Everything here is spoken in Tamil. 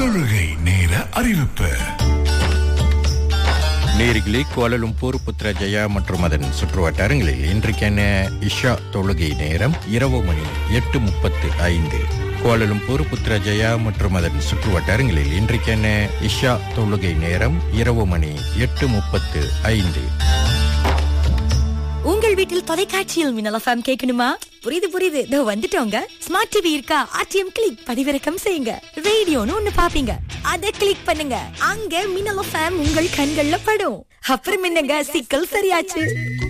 தொழுகை நேர அறிவிப்பு நேரிகளே கோலலும்பூர் புத்ரஜயா மற்றும் அதன் சுற்றுவட்டாரங்களில் இன்றைக்கான இஷா தொழுகை நேரம் இரவு மணி எட்டு முப்பத்து ஐந்து கோலலும்பூர் புத்ரஜயா மற்றும் அதன் சுற்றுவட்டாரங்களில் இன்றைக்கான இஷா தொழுகை நேரம் இரவு மணி எட்டு முப்பத்து ஐந்து உங்கள் வீட்டில் தொலைக்காட்சியில் மின்னல் எஃப்எம் கேட்கணுமா புரியுது புரியுது இதோ வந்துட்டோங்க ஸ்மார்ட் டிவி இருக்கா ஆர்டிஎம் கிளிக் பதிவிறக்கம் செய்யுங்க ரேடியோன்னு ஒண்ணு பாப்பீங்க அத கிளிக் பண்ணுங்க அங்க மின்னல் எஃப்எம் உங்கள் கண்கள்ல படும் அப்புறம் என்னங்க சிக்கல் சரியாச்சு